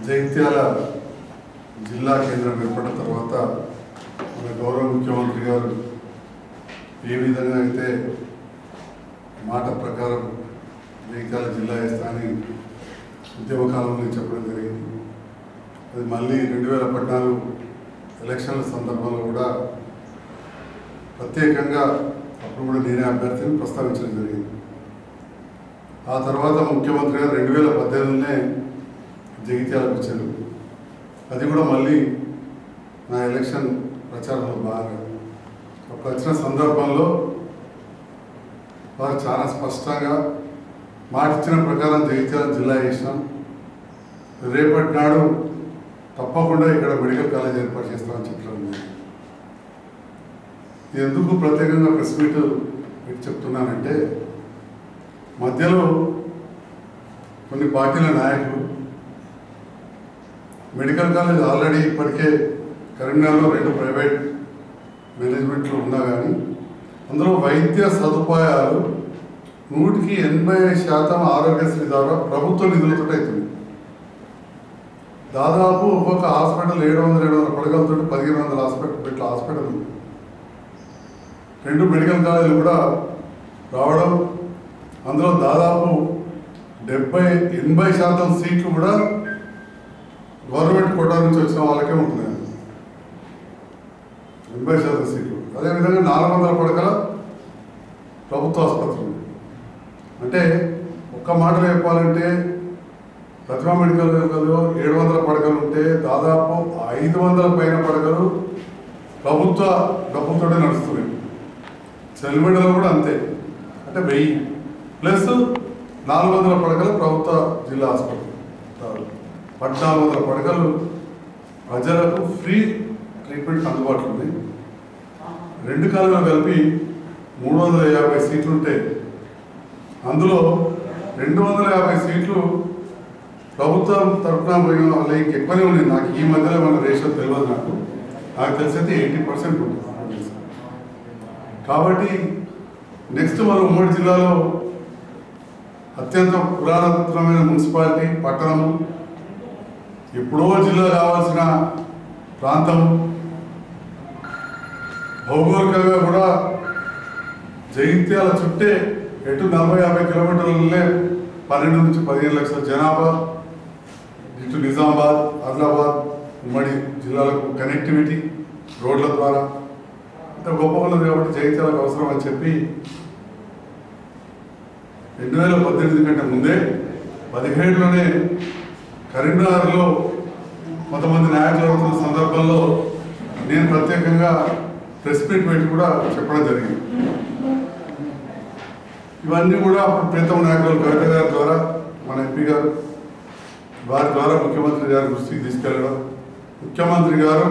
జగిత్యాల జిల్లా కేంద్రం ఏర్పడిన తర్వాత మన గౌరవ ముఖ్యమంత్రి గారు ఏ విధంగా అయితే మాట ప్రకారం జగిత్యాల జిల్లా వేస్తానని ఉద్యమకాలంలో చెప్పడం జరిగింది అది మళ్ళీ రెండు వేల పద్నాలుగు ఎలక్షన్ల సందర్భంలో కూడా ప్రత్యేకంగా అప్పుడు కూడా నేనే అభ్యర్థిని ప్రస్తావించడం జరిగింది ఆ తర్వాత ముఖ్యమంత్రి గారు రెండు వేల పద్దెనిమిదినే జగిత్యాలకు వచ్చారు అది కూడా మళ్ళీ నా ఎలక్షన్ ప్రచారంలో భాగంగా అప్పుడు వచ్చిన సందర్భంలో వారు చాలా స్పష్టంగా మాట ఇచ్చిన ప్రకారం జగిత్యాల జిల్లా చేసినాం రేపటి నాడు తప్పకుండా ఇక్కడ మెడికల్ కాలేజ్ ఏర్పాటు చేస్తామని చెప్పడం జరిగింది. ఇది ఎందుకు ప్రత్యేకంగా ప్రెస్ మీట్ పెట్టి చెప్తున్నానంటే మధ్యలో కొన్ని పార్టీల నాయకులు మెడికల్ కాలేజ్ ఆల్రెడీ ఇప్పటికే కరీంనగర్లో రెండు ప్రైవేట్ మేనేజ్మెంట్లు ఉన్నా కానీ అందులో వైద్య సదుపాయాలు నూటికి ఎనభై శాతం ఆరోగ్యశ్రీ ద్వారా ప్రభుత్వ నిధులతో అవుతుంది దాదాపు ఒక్కొక్క హాస్పిటల్ ఏడు వందల ఏడు వందల పడగలతో పదిహేను వందల హాస్పిటల్ పెట్ల హాస్పిటల్ ఉంది రెండు మెడికల్ కాలేజీలు కూడా రావడం అందులో దాదాపు డెబ్బై ఎనభై శాతం సీట్లు కూడా గవర్నమెంట్ కోటా నుంచి వచ్చిన వాళ్ళకే ఉంటున్నాయి ఎనభై శాతం సీట్లు అదేవిధంగా నాలుగు వందల పడకల ప్రభుత్వ ఆసుపత్రులు అంటే ఒక్క మాటలో చెప్పాలంటే ప్రతిభా మెడికల్ కాలేజీలో ఏడు వందల పడకలు ఉంటే దాదాపు ఐదు వందల పైన పడకలు ప్రభుత్వ డబ్బులతోనే నడుస్తున్నాయి చెల్లిమెడలో కూడా అంతే అంటే వెయ్యి ప్లస్ నాలుగు వందల పడకలు ప్రభుత్వ జిల్లా హాస్పిటల్ పద్నాలుగు వందల పడకలు ప్రజలకు ఫ్రీ ట్రీట్మెంట్ అందుబాటులో ఉంది రెండు కాలంలో కలిపి మూడు వందల యాభై సీట్లు ఉంటే అందులో రెండు వందల యాభై సీట్లు ప్రభుత్వం తరఫున పోయిన వాళ్ళు ఇంకెక్కువనే ఉన్నాయి నాకు ఈ మధ్యలో మన రేషియో తెలియదు నాకు నాకు తెలిసి ఎయిటీ పర్సెంట్ ఉంటుంది కాబట్టి నెక్స్ట్ మన ఉమ్మడి జిల్లాలో అత్యంత పురాతనమైన మున్సిపాలిటీ పట్టణము ఎప్పుడో జిల్లా కావాల్సిన ప్రాంతం భౌగోళికంగా కూడా జగిత్యాల చుట్టే ఎటు నలభై యాభై కిలోమీటర్లనే పన్నెండు నుంచి పదిహేను లక్షల జనాభా ఇటు నిజామాబాద్ ఆదిలాబాద్ ఉమ్మడి జిల్లాలకు కనెక్టివిటీ రోడ్ల ద్వారా ఇంత గొప్ప ఉన్నది కాబట్టి జగిత్యాలకు అవసరం అని చెప్పి రెండు వేల పద్దెనిమిది కంటే ముందే పదిహేడులోనే కరీంనగర్లో కొంతమంది నాయకులు అవుతున్న సందర్భంలో నేను ప్రత్యేకంగా ప్రెస్ మీట్ పెట్టి కూడా చెప్పడం జరిగింది ఇవన్నీ కూడా అప్పుడు ప్రీతం నాయకులు కవిత గారి ద్వారా మన ఎంపీ గారు వారి ద్వారా ముఖ్యమంత్రి గారి దృష్టికి తీసుకెళ్ళడం ముఖ్యమంత్రి గారు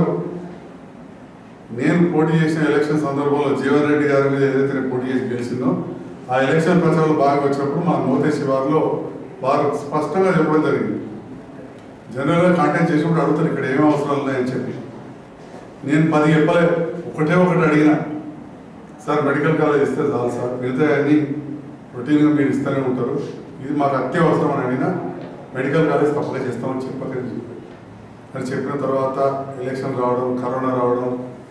నేను పోటీ చేసిన ఎలక్షన్ సందర్భంలో జీవన్ రెడ్డి గారి మీద ఏదైతే నేను పోటీ చేసి గెలిచిందో ఆ ఎలక్షన్ ప్రచారంలో బాగా వచ్చినప్పుడు మా మోతే శివార్లో వారు స్పష్టంగా చెప్పడం జరిగింది జనరల్గా కాంటాక్ట్ చేసినప్పుడు అడుగుతారు ఇక్కడ ఏం అవసరాలు ఉన్నాయని చెప్పి నేను పది చెప్పలే ఒకటే ఒకటి అడిగిన సార్ మెడికల్ కాలేజ్ ఇస్తే చాలు సార్ మిగతా అన్ని రొటీన్గా మీరు ఇస్తూనే ఉంటారు ఇది మాకు అత్యవసరం అని అడిగినా మెడికల్ కాలేజ్ తప్పక చేస్తామని చెప్పకని చెప్పారు అని చెప్పిన తర్వాత ఎలక్షన్ రావడం కరోనా రావడం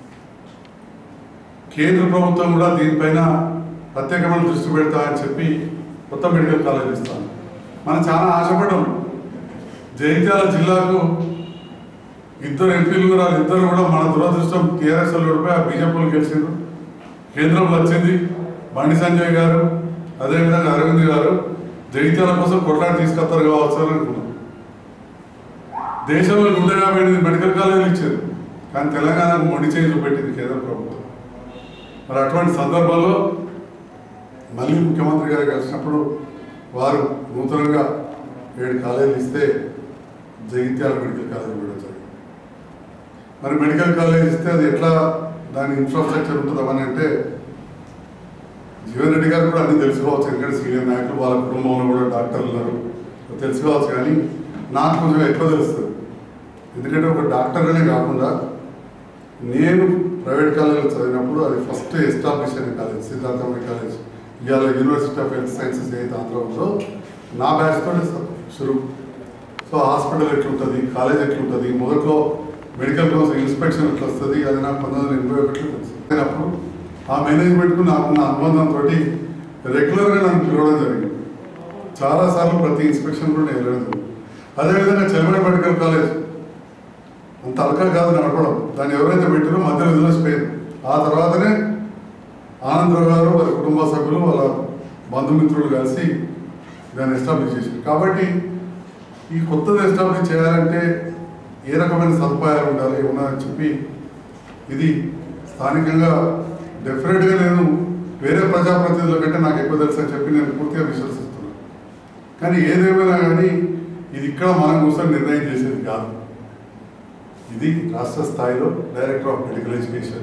కేంద్ర ప్రభుత్వం కూడా దీనిపైన ప్రత్యేకమైన దృష్టి పెడతా అని చెప్పి కొత్త మెడికల్ కాలేజ్ ఇస్తాను మనం చాలా ఆశపడ్డాం జగిత్యాల జిల్లాకు ఇద్దరు ఎంపీలు కూడా ఇద్దరు కూడా మన దురదృష్టం టీఆర్ఎస్ ఓడిపోయి ఆ బీజేపీలు గెలిచిండ్రు కేంద్రంలో వచ్చింది బండి సంజయ్ గారు అదేవిధంగా అరవింద్ గారు జగిత్యాల కోసం కొట్లాడి తీసుకొస్తారు కావచ్చు అని అనుకున్నాం దేశంలో నూట యాభై ఎనిమిది మెడికల్ కాలేజీలు ఇచ్చారు కానీ తెలంగాణకు మొండి చేయి చూపెట్టింది కేంద్ర ప్రభుత్వం మరి అటువంటి సందర్భంలో మళ్ళీ ముఖ్యమంత్రి గారు కలిసినప్పుడు వారు నూతనంగా ఏడు కాలేజీలు ఇస్తే జగిత్యాల మెడికల్ కాలేజ్ కూడా జరిగింది మరి మెడికల్ కాలేజ్ ఇస్తే అది ఎట్లా దాని ఇన్ఫ్రాస్ట్రక్చర్ ఉంటుందని అంటే జీవన్ రెడ్డి గారు కూడా అన్ని తెలుసుకోవచ్చు ఎందుకంటే సీనియర్ నాయకులు వాళ్ళ కుటుంబంలో కూడా డాక్టర్లు ఉన్నారు తెలుసుకోవచ్చు కానీ నాకు కొంచెం ఎక్కువ తెలుస్తుంది ఎందుకంటే ఒక డాక్టర్ అనే కాకుండా నేను ప్రైవేట్ కాలేజీలో చదివినప్పుడు అది ఫస్ట్ ఎస్టాబ్లిష్ అయిన కాలేజ్ సిద్ధార్థ కాలేజ్ ఇవాళ యూనివర్సిటీ ఆఫ్ హెల్త్ సైన్సెస్ ఏదైతే ఆంధ్ర ఉందో నా బ్యాచ్ తోనే షురు సో హాస్పిటల్ ఎట్లుంటుంది కాలేజ్ ఎట్లుంటుంది మొదట్లో మెడికల్ కౌన్సిల్ ఇన్స్పెక్షన్ ఎట్లా వస్తుంది అది నాకు పంతొమ్మిది వందల ఎనభై ఒకటిలో తెలుసు అయినప్పుడు ఆ మేనేజ్మెంట్కు నాకున్న అనుబంధంతో రెగ్యులర్గా నన్ను పిలవడం జరిగింది చాలాసార్లు ప్రతి ఇన్స్పెక్షన్ కూడా నేను వెళ్ళడం జరిగింది అదేవిధంగా చెలమడి మెడికల్ కాలేజ్ అంత అలకా కాదు నడపడం దాన్ని ఎవరైతే పెట్టారో మధ్యలో వదిలేసిపోయింది ఆ తర్వాతనే ఆనందరావు గారు వారి కుటుంబ సభ్యులు వాళ్ళ బంధుమిత్రులు కలిసి దాన్ని ఎస్టాబ్లిష్ చేశారు కాబట్టి ఈ కొత్తది ఎస్టాబ్లిష్ చేయాలంటే ఏ రకమైన సదుపాయాలు ఉండాలి ఉన్నాయని చెప్పి ఇది స్థానికంగా డెఫినెట్గా నేను వేరే ప్రజాప్రతినిధుల కంటే నాకు ఎక్కువ తెలుసు అని చెప్పి నేను పూర్తిగా విశ్వసిస్తున్నాను కానీ ఏదేమైనా కానీ ఇది ఇక్కడ మనం కూర్చొని నిర్ణయం చేసేది కాదు ఇది రాష్ట్ర స్థాయిలో director of medical education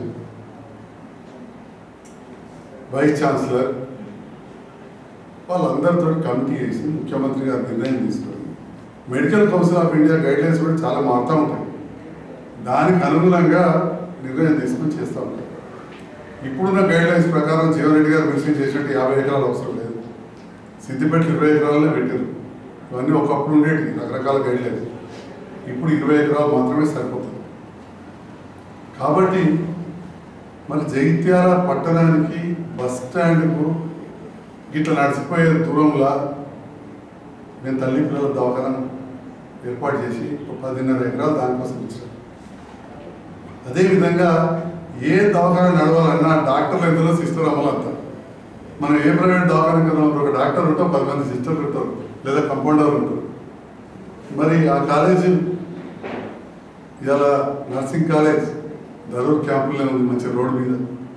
vice chancellor వాళ్ళందరితో కమిటీ వేసి ముఖ్యమంత్రి గారు నిర్ణయం తీసుకొని medical council of India guidelines కూడా చాలా మారుతూ ఉంటాయి దానికి అనుగుణంగా నిర్ణయం తీసుకొని చేస్తూ ఉంటాం ఇప్పుడున్న గైడ్ లైన్స్ ప్రకారం జీవన్ రెడ్డి గారు మెన్షన్ చేసినట్టు యాభై ఎకరాలు అవసరం లేదు సిద్దిపేట ఇరవై ఎకరాలనే పెట్టారు ఇవన్నీ ఒకప్పుడు ఉండేవి రకరకాల గైడ్ లైన్స్ ఇప్పుడు ఇరవై ఎకరాలు మాత్రమే సరిపోతుంది కాబట్టి మరి జగిత్యాల పట్టణానికి బస్ స్టాండ్కు ఇట్లా నడిచిపోయే దూరంలో నేను తల్లి పిల్లల దవాఖాన ఏర్పాటు చేసి ఒక పదిన్నర ఎకరాలు దానికోసం ఇచ్చాను అదేవిధంగా ఏ దవాఖాన నడవాలన్నా డాక్టర్లు ఎందులో సిస్టర్ అమలంతా మనం ఏ ప్రైవేట్ దవాఖానకి వెళ్దాం, ఒక డాక్టర్ ఉంటాం పది మంది సిస్టర్లు ఉంటారు లేదా కంపౌండర్ ఉంటారు మరి ఆ కాలేజీ ఇవాళ నర్సింగ్ కాలేజ్ ధరూర్ క్యాంపులో ఉంది మంచి రోడ్ మీద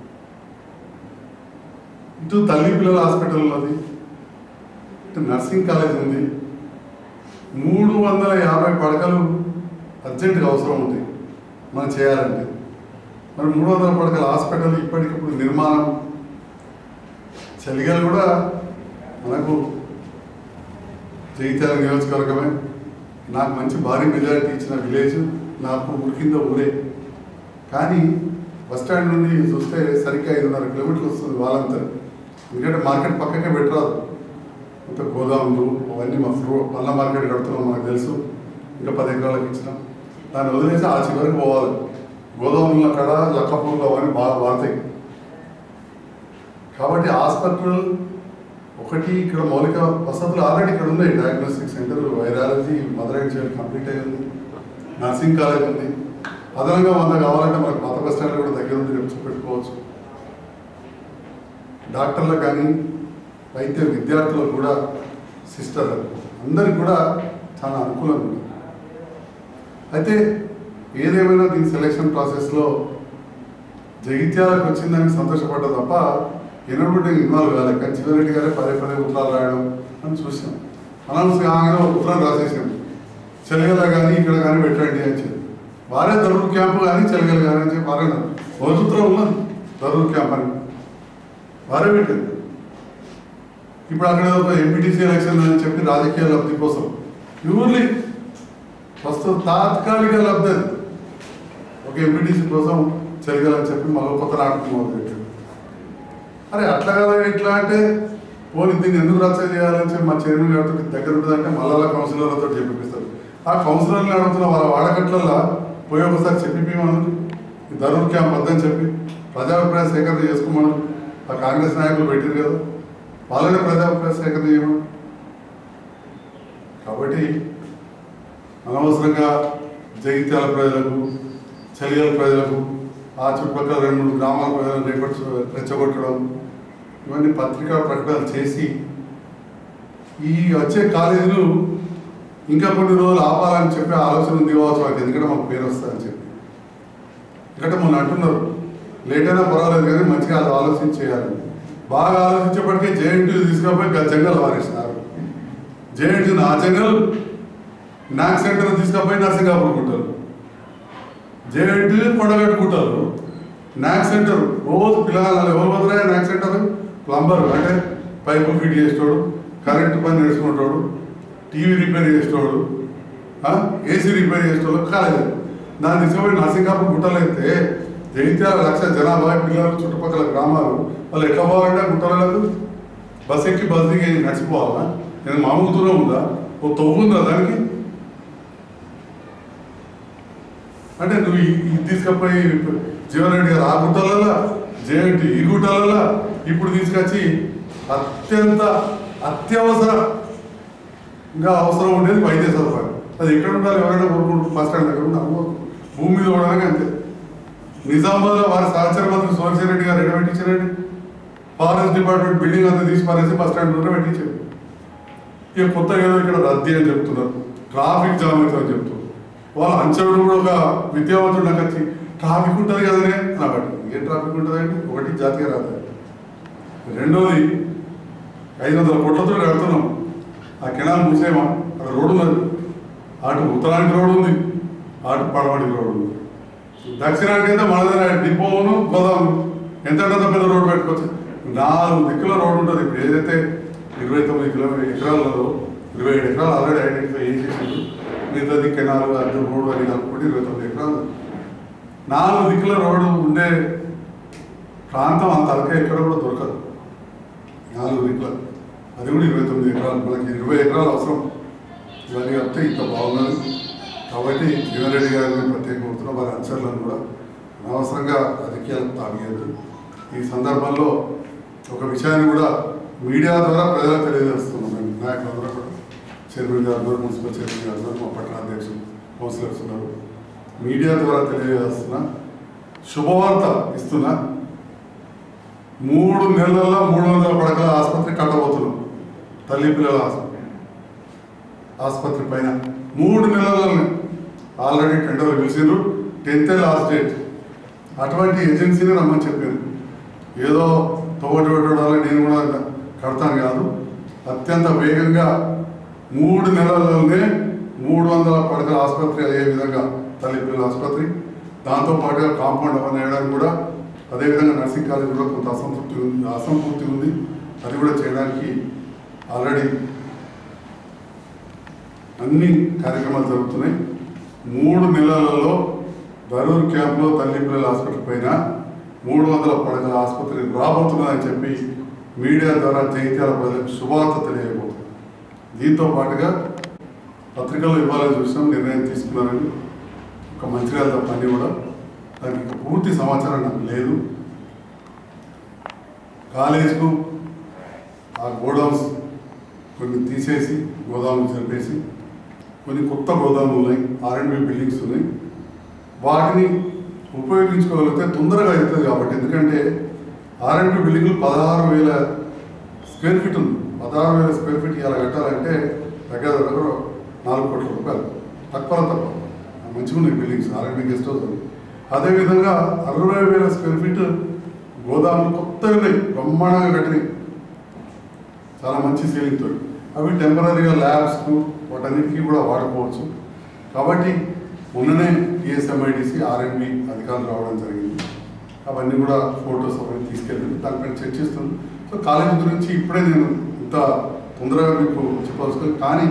ఇటు తల్లి పిల్లల హాస్పిటల్ ఉన్నది ఇటు నర్సింగ్ కాలేజ్ ఉంది మూడు వందల యాభై పడకలు అర్జెంటుగా అవసరం ఉంటాయి మనం చేయాలంటే మరి మూడు వందల పడకల హాస్పిటల్ ఇప్పటికిప్పుడు నిర్మాణం చలిగలు కూడా మనకు జగిత్యాల నియోజకవర్గమే నాకు మంచి భారీ మెజారిటీ ఇచ్చిన విలేజ్ నాకు ఊరి కింద ఊరే కానీ బస్ స్టాండ్ నుండి చూస్తే సరిగ్గా ఐదున్నర కిలోమీటర్లు వస్తుంది వాళ్ళంతా ఎందుకంటే మార్కెట్ పక్కకే పెట్టరాదు ఇంకా గోదాములు అవన్నీ మా ఫ్రూ పళ్ళ మార్కెట్ కడుతున్నాం మనకు తెలుసు ఇంకా పది ఎకరాలకు ఇచ్చినాం దాన్ని వదిలేసి ఆ చివరికి పోవాలి గోదాముల కాడ లక్కపూర్లు అవన్నీ బాగా వాడతాయి కాబట్టి హాస్పిటల్ ఒకటి ఇక్కడ మౌలిక వసతులు ఆల్రెడీ ఇక్కడ ఉన్నాయి diagnostic centre virology mother and child complete అయి ఉంది నర్సింగ్ కాలేజ్ ఉంది అదనంగా వంద కావాలంటే మనకు పాత బస్ స్టాండ్ కూడా దగ్గర ఉంది రేపు పెట్టుకోవచ్చు డాక్టర్లకు కానీ వైద్య విద్యార్థులకు కూడా సిస్టర్లకు అందరికి కూడా చాలా అనుకూలంగా ఉంది అయితే ఏదేమైనా దీని సెలెక్షన్ ప్రాసెస్లో జగిత్యాలకు వచ్చిందని సంతోషపడ్డా తప్ప ఎన్నడూ నేను ఇన్వాల్వ్ కాలేదు కానీ చివరెడ్డి గారే పదే పదే ఉత్తరాలు రాయడం అని చూసాం అనౌన్స్ కాగానే ఒక ఉత్తరం రాసేసాం చెలగల కానీ ఇక్కడ కానీ పెట్టండి అని చెప్పి వారే దరూర్ క్యాంపు కానీ చెలగల కానీ అని చెప్పి వారే అన్నారు. మొదటి ఉత్తరం ఉన్నది దరూర్ క్యాంప్ అని వారే పెట్టారు ఇప్పుడు అక్కడ ఒక ఎంపీటీసీ ఎలక్షన్ అని చెప్పి రాజకీయ లబ్ధి కోసం ప్యూర్లీ ప్రస్తుతం తాత్కాలిక లబ్ధి అది. ఒక ఎంపీటీసీ కోసం చెరగాలని చెప్పి మరో కొత్త నాటకం మొదలుపెట్టాడు అరే అట్లా కదా ఇట్లా అంటే పోనీ దీన్ని ఎందుకు రచ్చ చేయాలని చెప్పి మా చైర్మన్ గారితో దగ్గర ఉంటుందంటే మళ్ళా కౌన్సిలర్లతో చెప్పిస్తారు ఆ కౌన్సిలర్ని అడుగుతున్న వాళ్ళ వాడకట్లలో పోయి ఒకసారి చెప్పిపోమని ఈ ధరూర్ క్యాంప్ వద్దని చెప్పి ప్రజాభిప్రాయ సేకరణ చేసుకోమని ఆ కాంగ్రెస్ నాయకులు పెట్టారు కదా వాళ్ళనే ప్రజాభిప్రాయ సేకరణ చేయమని కాబట్టి అనవసరంగా జగిత్యాల ప్రజలకు చలియాల ప్రజలకు ఆ చుట్టుపక్కల రెండు మూడు గ్రామాల ప్రజలను రేపటి రెచ్చగొట్టడం ఇవన్నీ పత్రికా ప్రకటనలు చేసి ఈ వచ్చే కాలేజీలు ఇంకా కొన్ని రోజులు ఆపాలని చెప్పి ఆలోచన ఉంది కావచ్చు మాకు ఎందుకంటే మాకు పేరు వస్తుందని చెప్పి ఎందుకంటే మొన్న అంటున్నారు లేట్ అయినా పర్వాలేదు కానీ మంచిగా అది ఆలోచించి చేయాలి బాగా ఆలోచించేప్పటికీ జేఎన్టీ తీసుకపోయి గా జంగల్ వారేసినారు జేఎన్టీ ఆ జంగల్ నాక్ సెంటర్ తీసుకపోయి నర్సింగాపూర్ కుంటారు జేఎన్టీ కొండగట్టుకుంటారు నాక్ సెంటర్ రోజు పిల్లలు ఎవరు పోతున్నాయి నాక్ సెంటర్ ప్లంబర్ అంటే పైపు ఫిట్ చేసేటోడు కరెంట్ పని నేర్చుకుంటాడు టీవీ రిపేర్ చేసేటోడు ఏసీ రిపేర్ చేసేటోడు కాలేదు దాన్ని తీసుకుపోయి నర్సింగాపూర్ గుట్టలైతే జగిత్యాల లక్ష జనాభా పిల్లలు చుట్టుపక్కల గ్రామాలు వాళ్ళు ఎట్లా పోవాలంటే గుట్టలేదు బస్ ఎక్కి బస్ దిగి నడిచిపోవాలా నేను మామూలు దూరం ఉందా ఓ తవ్వు ఉందా దానికి అంటే నువ్వు ఈ- ఇది తీసుకపోయి జీవన్ రెడ్డి గారు ఆ గుట్టలలో జేఎన్టీ ఈ గుట్టలలో ఇప్పుడు తీసుకొచ్చి అత్యంత అత్యవసర ఇంకా అవసరం ఉండేది వైద్య సదుపాయం అది ఎక్కడ ఉండాలి ఎవరైనా కోరుకుంటారు బస్ స్టాండ్ దగ్గర ఉండాలి భూమి మీద ఉండడానికి అంతే నిజామాబాద్లో వారి సహచర మంత్రి సోమశేఖర్ రెడ్డి గారు ఎక్కడ పెట్టించారండి ఫారెస్ట్ డిపార్ట్మెంట్ బిల్డింగ్ అంతా తీసి పారేసి బస్ స్టాండ్ దగ్గర పెట్టించారు ఇక కొత్తగా ఏదో ఇక్కడ రద్దీ అని చెప్తున్నారు ట్రాఫిక్ జామ్ అవుతుందని చెప్తున్నారు వాళ్ళ అంచనా కూడా ఒక విద్యావంతుడు నాకు వచ్చి ట్రాఫిక్ ఉంటుంది కదనే నాకు ఏం ట్రాఫిక్ ఉంటుందండి ఒకటి జాతీయ రహదారి రెండోది ఐదు వందల కోట్లతో కడుతున్నాం ఆ కెనాల్ మూసేమా అక్కడ రోడ్డు ఉన్నది అటు ఉత్తరానికి రోడ్డు ఉంది అటు పడమటికి రోడ్డు ఉంది దక్షిణానికి అయితే మన దగ్గర డిపోను గోదాము ఎంత ఎంత పెద్ద రోడ్డు పెట్టుకోవచ్చు నాలుగు దిక్కుల రోడ్డు ఉంటుంది ఇప్పుడు ఏదైతే ఇరవై తొమ్మిది కిలోమీటర్ ఎకరాలలో ఇరవై ఏడు ఎకరాలు ఆల్రెడీ ఐడెంటిఫై చేసేసింది మిగతాది కెనాల్ అడ్డు రోడ్డు అని కలుపుకుంటే ఇరవై తొమ్మిది ఎకరాలు నాలుగు దిక్కుల రోడ్డు ఉండే ప్రాంతం అంత అలక ఎక్కడ కూడా దొరకదు నాలుగు దిక్కుల అది కూడా ఇరవై తొమ్మిది ఎకరాలు మనకి ఇరవై ఎకరాలు అవసరం ఇవన్నీ కలిపితే ఇంత బాగున్నది కాబట్టి జీవన్ రెడ్డి గారిని ప్రత్యేక కోరుతున్నాం వారి అనుచరులను కూడా అనవసరంగా రాజకీయాలకు తాగేయద్దు ఈ సందర్భంలో ఒక విషయాన్ని కూడా మీడియా ద్వారా ప్రజలకు తెలియజేస్తున్నాం మేము నాయకులందరూ కూడా చైర్మన్ గారు ఉన్నారు, మున్సిపల్ చైర్మన్ గారు ఉన్నారు, మా పట్టణ అధ్యక్షులు కౌన్సిలర్స్ ఉన్నారు మీడియా ద్వారా తెలియజేస్తున్నా శుభవార్త ఇస్తున్నా మూడు నెలల్లో మూడు వందల పడకల ఆసుపత్రి కట్టబోతున్నాం తల్లి పిల్లల ఆసుపత్రి ఆసుపత్రి పైన మూడు నెలల్లోనే ఆల్రెడీ టెండర్లు పిలిచిండ్రు టెన్త్ లాస్ట్ డేట్ అటువంటి ఏజెన్సీని రమ్మని చెప్పాను ఏదో తోటి పెట్టడాలి నేను కూడా కడతాను కాదు అత్యంత వేగంగా మూడు నెలల్లోనే మూడు వందల పడకల ఆసుపత్రి అయ్యే విధంగా తల్లి పిల్లల ఆసుపత్రి దాంతో పాటుగా కాంపౌండ్ అవన్నీ వేయడానికి కూడా అదేవిధంగా నర్సింగ్ కాలేజ్ కూడా కొంత అసంతృప్తి ఉంది అసంతృప్తి ఉంది అది కూడా చేయడానికి ఆల్రెడీ అన్ని కార్యక్రమాలు జరుగుతున్నాయి మూడు నెలలలో ధరూర్ క్యాంప్లో తల్లి పిల్లల హాస్పిటల్ పైన మూడు వందల పడకల ఆసుపత్రి రాబోతున్నదని చెప్పి మీడియా ద్వారా జైత్యాల ప్రజలకు శుభార్త తెలియబోతుంది దీంతో పాటుగా పత్రికల్లో ఇవ్వాలని చూసినాం నిర్ణయం తీసుకున్నారని ఒక మంచిర్యాల తప్ప అన్ని కూడా దానికి ఇంకా పూర్తి సమాచారం నాకు లేదు కాలేజ్కు ఆ గోడౌన్స్ కొన్ని తీసేసి గోదాములు చెప్పేసి కొన్ని కొత్త గోదాములు ఉన్నాయి ఆర్ఎండ్బి బిల్డింగ్స్ ఉన్నాయి వాటిని ఉపయోగించుకోగలిగితే తొందరగా అవుతుంది కాబట్టి ఎందుకంటే ఆర్ఎండ్బి బిల్డింగ్లు పదహారు వేల స్క్వేర్ ఫీట్ ఉంది పదహారు వేల స్క్వేర్ ఫీట్ ఇలా కట్టాలంటే దగ్గర దగ్గర నాలుగు కోట్ల రూపాయలు తక్కువ తక్కువ మంచిగా ఉన్నాయి బిల్డింగ్స్ ఆర్ఎండ్బి గెస్ట్ హౌస్ ఉంది అదేవిధంగా అరవై వేల స్క్వేర్ ఫీట్ గోదాములు కొత్తవి ఉన్నాయి బ్రహ్మాండంగా కట్టినాయి చాలా మంచి సీలింగ్ తోటి అవి టెంపరీగా ల్యాబ్స్కు వాటన్నిటికీ కూడా వాడుకోవచ్చు కాబట్టి మొన్ననే టీఎస్ఎంఐడిసి ఆర్ఎంబి అధికారులు రావడం జరిగింది అవన్నీ కూడా ఫొటోస్ అవన్నీ తీసుకెళ్ళి దానిపైన చర్చిస్తుంది సో కాలేజీ గురించి ఇప్పుడే నేను ఇంత తొందరగా మీకు చెప్పవలసింది కానీ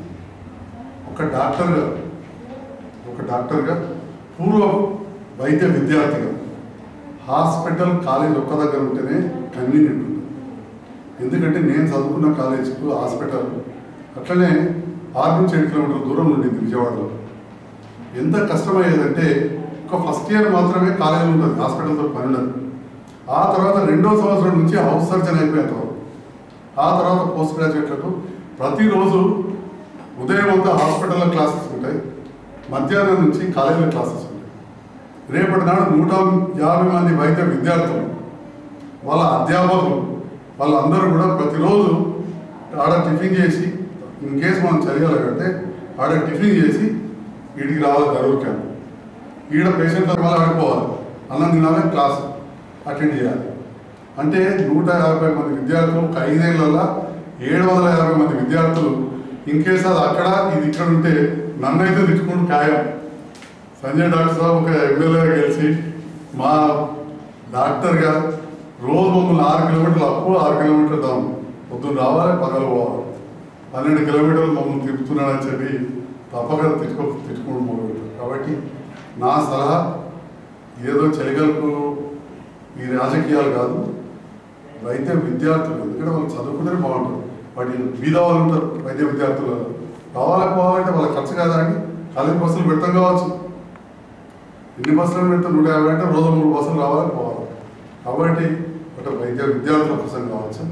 ఒక డాక్టర్గా ఒక డాక్టర్గా పూర్వ వైద్య విద్యార్థిగా హాస్పిటల్ కాలేజ్ ఒక్క దగ్గర ఉంటేనే కన్వీనియంట్ ఉంటుంది ఎందుకంటే నేను చదువుకున్న కాలేజీకు హాస్పిటల్ అట్లనే ఆరు నుంచి ఏడు కిలోమీటర్ల దూరం ఉండింది విజయవాడలో ఎంత కష్టమయ్యేదంటే ఒక ఫస్ట్ ఇయర్ మాత్రమే కాలేజీ ఉంటుంది హాస్పిటల్తో పని ఉండదు ఆ తర్వాత రెండో సంవత్సరం నుంచి హౌస్ సర్జన్ అయిపోయేంత వరకు ఆ తర్వాత పోస్ట్ గ్రాడ్యుయేట్లకు ప్రతిరోజు ఉదయం అంతా హాస్పిటల్లో క్లాసెస్ ఉంటాయి మధ్యాహ్నం నుంచి కాలేజీలో క్లాసెస్ ఉంటాయి రేపటి నాడు నూట యాభై మంది వైద్య విద్యార్థులు వాళ్ళ అధ్యాపకులు వాళ్ళందరూ కూడా ప్రతిరోజు ఆడ టిఫిన్ చేసి ఇన్ కేసు మనం చదివాలంటే ఆడ టిఫిన్ చేసి వీడికి రావాలి గరువు క్యాంప్ ఈడ పేషెంట్ల వల్ల ఆడిపోవాలి అన్నం తినాలి క్లాస్ అటెండ్ చేయాలి అంటే నూట యాభై మంది విద్యార్థులు ఒక ఐదేళ్లలో ఏడు వందల యాభై మంది విద్యార్థులు ఇన్ కేసు అది అక్కడ ఇది ఇక్కడ ఉంటే నన్ను అయితే తిట్టుకుంటూ ఖాయం సంజయ్ డాక్టర్ సాబ్ ఒక ఎమ్మెల్యేగా గెలిచి మా డాక్టర్గా రోజు మమ్మల్ని ఆరు కిలోమీటర్లు అప్పు ఆరు కిలోమీటర్లు దాం పొద్దున్న రావాలి పగలు పోవాలి పన్నెండు కిలోమీటర్లు మమ్మల్ని తిప్పుతున్నాడని చెప్పి తప్పక తిట్టుకో తిట్టుకోవడం మొదలుపెట్టారు కాబట్టి నా సలహా ఏదో చలిగలకు ఈ రాజకీయాలు కాదు వైద్య విద్యార్థులు ఎందుకంటే వాళ్ళు చదువుకుంటేనే బాగుంటుంది వాటి బీద వాళ్ళు ఉంటారు వైద్య విద్యార్థులు రావాలి పోవాలంటే వాళ్ళ ఖర్చు కాదా అండి కాలేజ్ బస్సులు పెడతాం కావచ్చు ఎన్ని బస్సులు పెడితే నూట యాభై అంటే రోజు మూడు బస్సులు రావాలి పోవాలి కాబట్టి అటు వైద్య విద్యార్థుల కోసం కావచ్చు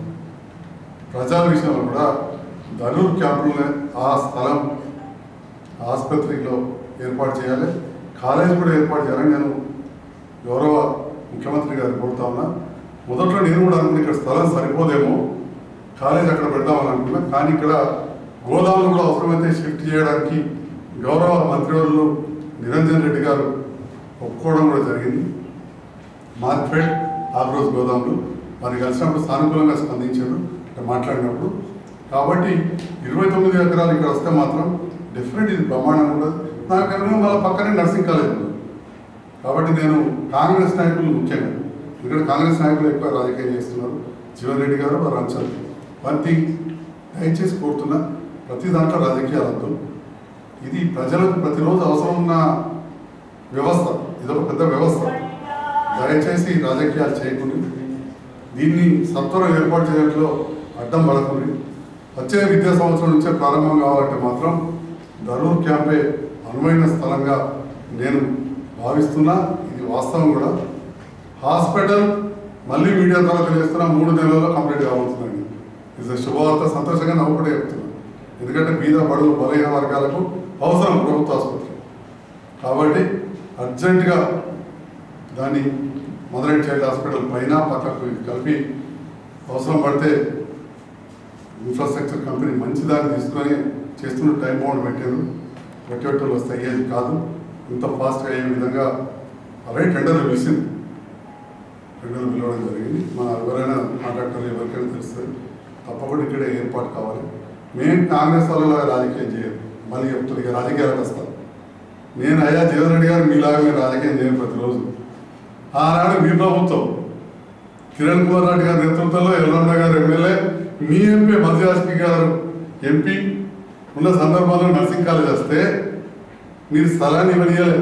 ప్రజల విషయంలో కూడా ధరూర్ క్యాంపులోనే ఆ స్థలం ఆసుపత్రిలో ఏర్పాటు చేయాలి కాలేజ్ కూడా ఏర్పాటు చేయాలని నేను గౌరవ ముఖ్యమంత్రి గారు కోరుతా ఉన్నా మొదట్లో నేను కూడా అనుకున్నా ఇక్కడ స్థలం సరిపోదేమో కాలేజ్ అక్కడ పెడదామని అనుకున్నా కానీ ఇక్కడ గోదాములు కూడా అవసరమైతే షిఫ్ట్ చేయడానికి గౌరవ మంత్రివర్యులు నిరంజన్ రెడ్డి గారు ఒప్పుకోవడం కూడా జరిగింది మార్క్ఫెడ్ ఆగ్రోస్ గోదాములు వారిని కలిసినప్పుడు సానుకూలంగా స్పందించారు ఇక్కడ మాట్లాడినప్పుడు కాబట్టి ఇరవై తొమ్మిది ఎకరాలు ఇక్కడ వస్తే మాత్రం డెఫినెట్ ఇది బ్రహ్మాండంగా ఉండదు నాకు అనుగుణంగా మళ్ళీ పక్కనే నర్సింగ్ కాలేజ్ ఉంది కాబట్టి నేను కాంగ్రెస్ నాయకులు ముఖ్యంగా ఇక్కడ కాంగ్రెస్ నాయకులు ఎక్కువ రాజకీయం చేస్తున్నారు జీవన్ రెడ్డి గారు వారు అంచారు వన్ థింగ్ దయచేసి కోరుతున్నా ప్రతి దాంట్లో రాజకీయాలు వద్దు ఇది ప్రజలకు ప్రతిరోజు అవసరం ఉన్న వ్యవస్థ ఇదొక పెద్ద వ్యవస్థ దయచేసి రాజకీయాలు చేయకుండా దీన్ని సత్వరం ఏర్పాటు చేయడంలో అడ్డం పడకుండా వచ్చే విద్యా సంవత్సరం నుంచే ప్రారంభం కావాలంటే మాత్రం ధరూర్ క్యాంపే అనువైన స్థలంగా నేను భావిస్తున్నా ఇది వాస్తవం కూడా హాస్పిటల్ మళ్ళీ మీడియా ద్వారా తెలియస్తున్నా మూడు నెలల్లో కంప్లీట్ కాబోతుందండి ఇది శుభవార్త సంతోషంగా నవ్వుకుంటే చెప్తున్నాను ఎందుకంటే బీద బడుగు బలహీన వర్గాలకు అవసరం ప్రభుత్వ ఆసుపత్రి కాబట్టి అర్జెంటుగా దాన్ని మొదలైన చైల్డ్ హాస్పిటల్ పైన పక్కకు కలిపి అవసరం పడితే ఇన్ఫ్రాస్ట్రక్చర్ కంపెనీ మంచి దాన్ని తీసుకొని చేస్తున్న టైం బౌండ్ పెట్టారు పెట్టేటోళ్ళు వస్తే అయ్యేది కాదు ఇంత ఫాస్ట్గా అయ్యే విధంగా ఆల్రెడీ టెండర్లు పిలిచింది టెండర్లు పిలవడం జరిగింది మన ఎవరైనా కాంట్రాక్టర్ ఎవరికైనా తెలుస్తుంది తప్పకుండా ఇక్కడే ఏర్పాటు కావాలి మేము కాంగ్రెస్ వాళ్ళ రాజకీయం చేయరు మళ్ళీ చెప్తుంది ఇక రాజకీయాలకు వస్తాం నేను అయ్యా జీవన్ రెడ్డి గారు మీలాగా మీరు రాజకీయం చేయను ప్రతిరోజు ఆనాడు మీ ప్రభుత్వం కిరణ్ కుమార్ రెడ్డి గారి నేతృత్వంలో ఎల్లండ గారు ఎమ్మెల్యే మీ ఎంపీ మధ్యాష్కి గారు ఎంపీ ఉన్న సందర్భంలో నర్సింగ్ కాలేజ్ వస్తే మీరు స్థలాన్ని ఇవ్వనియలే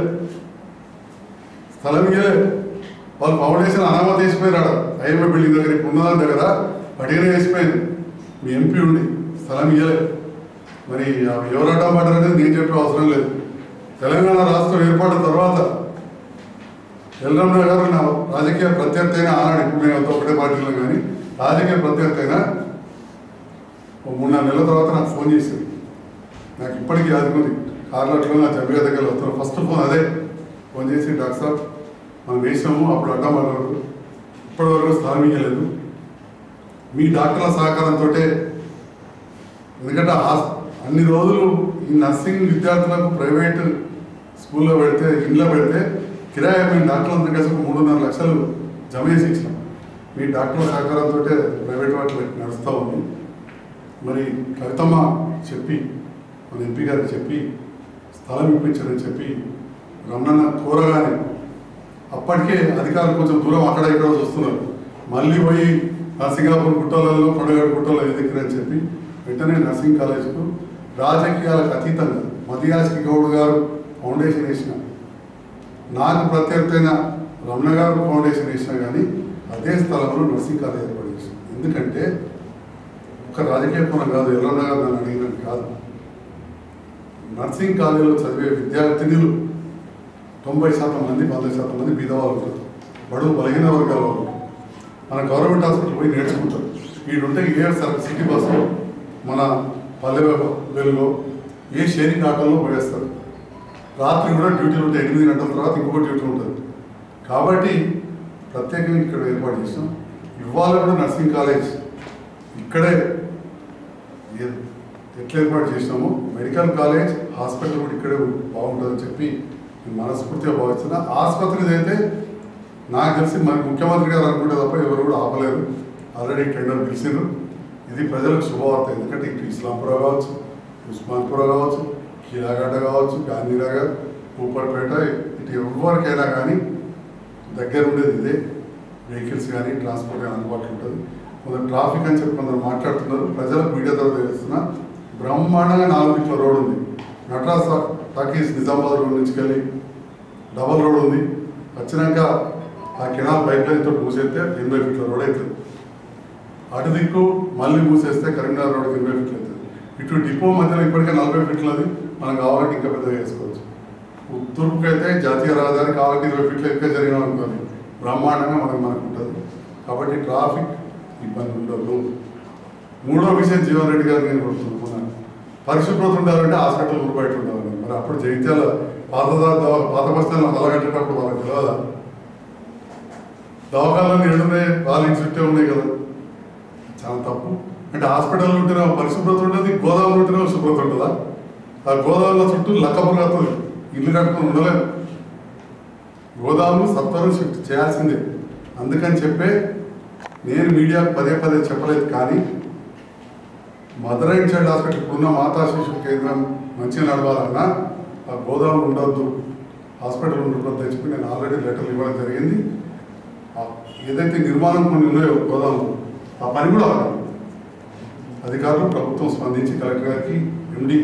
స్థలం ఇవ్వలే వాళ్ళు ఫౌండేషన్ అనామతి వేసిపోయినాడు ఐఎంఏ బిల్డింగ్ దగ్గర ఇప్పుడు ఉన్నదాని దగ్గర పడిగానే వేసిపోయింది మీ ఎంపీ ఉండి స్థలం ఇవ్వలే మరి అవి ఎవరు అడ్డం పడ్డారు అనేది నేను చెప్పే అవసరం లేదు తెలంగాణ రాష్ట్రం ఏర్పడిన తర్వాత ఎల్రమణ గారు నా రాజకీయ ప్రత్యర్థి అయిన ఆనాడు ఇప్పుడు నేను అంతా ఒకటే పార్టీలో కానీ రాజకీయ ప్రత్యర్థి అయినా ఓ మూడు నాలుగు నెలల తర్వాత నాకు ఫోన్ చేసింది నాకు ఇప్పటికీ యాదుకుంది కార్లట్లో నా జబ్బు దగ్గర వస్తారు ఫస్ట్ ఫోన్ అదే ఫోన్ చేసి డాక్టర్ సార్ మనం వేసాము అప్పుడు అడ్డం పడ్డారు ఇప్పటివరకు స్థానం ఇవ్వలేదు మీ డాక్టర్ల సహకారంతో ఎందుకంటే ఆ- అన్ని రోజులు ఈ నర్సింగ్ విద్యార్థులకు ప్రైవేట్ స్కూల్లో పెడితే ఇంట్లో పెడితే కిరాయి మేము డాక్టర్లందరూ కలిసి ఒక మూడున్నర లక్షలు జమ చేసి ఇచ్చినాం మీ డాక్టర్ల సహకారంతో ప్రైవేట్ వాటిలో నడుస్తూ ఉంది మరి కవితమ్మ చెప్పి మన ఎంపీ గారికి చెప్పి స్థలం ఇప్పించారని చెప్పి రమణన్న కోరగానే అప్పటికే అధికారులు కొంచెం దూరం అక్కడ ఇక్కడ చూస్తున్నారు మళ్ళీ పోయి నర్సింగాపూర్ గుట్టలలో కొండగడ గుట్టలో ఎదిగిరని చెప్పి వెంటనే నర్సింగ్ కాలేజ్కు రాజకీయాలకు అతీతంగా మదియాస్కి గౌడ్ గారు ఫౌండేషన్ వేసిన నాకు ప్రత్యర్థైన రమణ గారు ఫౌండేషన్ వేసినా కానీ అదే స్థలంలో నర్సింగ్ కాలేజ్ ఏర్పాటు చేసింది ఎందుకంటే ఒక రాజకీయ కోణం కాదు ఎర్రన్న గారు నన్ను అడిగినట్టు కాదు నర్సింగ్ కాలేజీలో చదివే విద్యార్థినులు తొంభై శాతం మంది పంతొమ్మిది శాతం మంది బీదవాళ్ళు ఉంటారు బడుగు బలహీన వర్గాల వాళ్ళు ఉంటారు. మన గవర్నమెంట్ హాస్పిటల్ పోయి నేర్చుకుంటారు వీడుంటే ఏ సర్ సిటీ బస్సు మన పల్లె వెలుగులో ఏ షేరింగ్ ఆటోలో పోయేస్తారు రాత్రి కూడా డ్యూటీలు ఉంటాయి ఎనిమిది గంటల తర్వాత ఇంకొక డ్యూటీ ఉంటుంది కాబట్టి ప్రత్యేకంగా ఇక్కడ ఏర్పాటు చేసాం ఇవాళ కూడా నర్సింగ్ కాలేజ్ ఇక్కడే ఏ- ఎట్లా ఏర్పాటు చేసినామో మెడికల్ కాలేజ్ హాస్పిటల్ కూడా ఇక్కడే బాగుంటుందని చెప్పి నేను మనస్ఫూర్తిగా భావిస్తున్నా ఆసుపత్రిది అయితే నాకు తెలిసి మరి ముఖ్యమంత్రి గారు అనుకుంటే తప్ప ఎవరు కూడా ఆపలేరు ఆల్రెడీ టెండర్ పిలిచిండ్రు ఇది ప్రజలకు శుభవార్త ఎందుకంటే ఇటు ఇస్లాంపుర కావచ్చు ఉస్మాన్పుర కావచ్చు కీలాగడ్డ కావచ్చు గాంధీనగర్ కూపర్పేట ఇటు ఎవరికైనా కానీ దగ్గర ఉండేది ఇదే వెహికల్స్ కానీ ట్రాన్స్పోర్ట్ కానీ అందుబాటులో ఉంటుంది కొందరు ట్రాఫిక్ అని చెప్పి కొందరు మాట్లాడుతున్నారు ప్రజలకు మీడియా ద్వారా తెలుస్తున్నా బ్రహ్మాండంగా నాలుగు ఫీట్ల రోడ్ ఉంది నటరాజ్ టాకీస్ నిజామాబాద్ రోడ్ నుంచి వెళ్ళి డబల్ రోడ్ ఉంది వచ్చినాక ఆ కెనాల్ పైప్ లైన్ తోటి మూసేస్తే ఎనభై ఫీట్ల రోడ్ అవుతుంది అటు దిక్కు మళ్ళీ మూసేస్తే కరీంనగర్ రోడ్కి ఎనభై ఫీట్లు అవుతుంది ఇటు డిపో మధ్యలో ఇప్పటికే నలభై ఫీట్లది మనం కావాలంటే ఇంకా పెద్దగా వేసుకోవచ్చు తూర్పుకైతే జాతీయ రహదారి కాబట్టి ఇరవై ఫీట్లు ఎక్కువ జరిగిన అనుకోండి బ్రహ్మాండంగా మనకు మనకు ఉంటుంది కాబట్టి ట్రాఫిక్ ఇబ్బంది ఉండదు మూడో విషయం జీవన్ రెడ్డి గారు నేను కోరుతున్నాను పరిశుభ్రత ఉండాలంటే హాస్పిటల్ ఊరు బయట ఉండాలని మరి అప్పుడు జగిత్యాల పాత దా- దవా- పాత బస్తాలను నల్లగట్టేటప్పుడు వాళ్ళకి తెలియదా దవాఖానాలు ఏడున్నాయి వాళ్ళ ఇంటి చుట్టే ఉన్నాయి కదా చాలా తప్పు అంటే హాస్పిటల్ ఉంటేనే పరిశుభ్రత ఉంటుంది గోదావరి ఉంటేనే శుభ్రత ఉంటుందా ఆ గోదావరిలో చుట్టూ లక్కపురగతో ఇల్లు కట్టుకుని ఉండలేము గోదావరిని సత్వరం షిఫ్ట్ చేయాల్సిందే అందుకని చెప్పే నేను మీడియాకు పదే పదే చెప్పలేదు కానీ మదర్ అండ్ చైల్డ్ హాస్పిటల్ ఇప్పుడున్న మాతా శిశు కేంద్రం మంచిగా నడవాలన్నా ఆ గోదావరి ఉండొద్దు హాస్పిటల్ ఉండొద్దు తెచ్చుకుని నేను ఆల్రెడీ లెటర్లు ఇవ్వడం జరిగింది ఆ ఏదైతే నిర్మాణం కొన్ని ఉన్నాయో గోదావరి ఆ పని కూడా అవ్వాలి అధికారులు ప్రభుత్వం స్పందించి కలెక్టర్ గారికి MD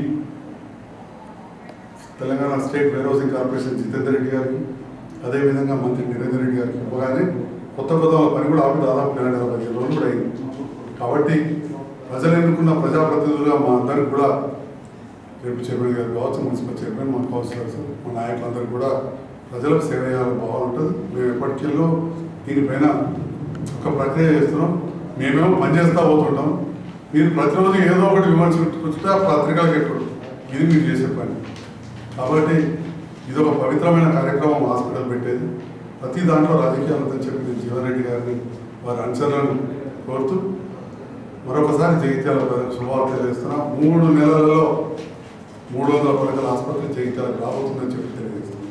Telangana state warehousing corporation Jitender Reddy గారికి అదేవిధంగా మంత్రి నిరేందర్ రెడ్డి గారికి ఇవ్వగానే కొత్త గోదావరి పని కూడా ఆపి దాదాపు రెండు వేల పదిహేను రోజులు కూడా అయింది కాబట్టి ప్రజలు ఎన్నుకున్న ప్రజాప్రతినిధులుగా మా అందరికి కూడా రేపు చైర్మన్ గారు కావచ్చు మున్సిపల్ చైర్మన్ మా కౌన్సిలర్స్ మా నాయకులందరూ కూడా ప్రజలకు సేవ చేయాలని భావన ఉంటుంది మేము ఎప్పటికెళ్ళో దీనిపైన ఒక ప్రక్రియ చేస్తున్నాం మేమేమో పనిచేస్తా పోతుంటాం మీరు ప్రతిరోజు ఏదో ఒకటి విమర్శించుకుంటే ఆ పత్రికలకు ఎప్పుడు ఇది మీరు చేసే పని కాబట్టి ఇది ఒక పవిత్రమైన కార్యక్రమం హాస్పిటల్ పెట్టేది ప్రతి దాంట్లో రాజకీయాలు ఉందని చెప్పి నేను జీవన్ రెడ్డి గారిని వారి అనుచరులను కోరుతూ మరొకసారి జగిత్యాల ప్రజలకు శుభవార్త తెలియజేస్తున్నా మూడు నెలలలో మూడు వందల పడకల ఆసుపత్రి జగిత్యాలకు రాబోతుందని చెప్పి తెలియజేస్తున్నాను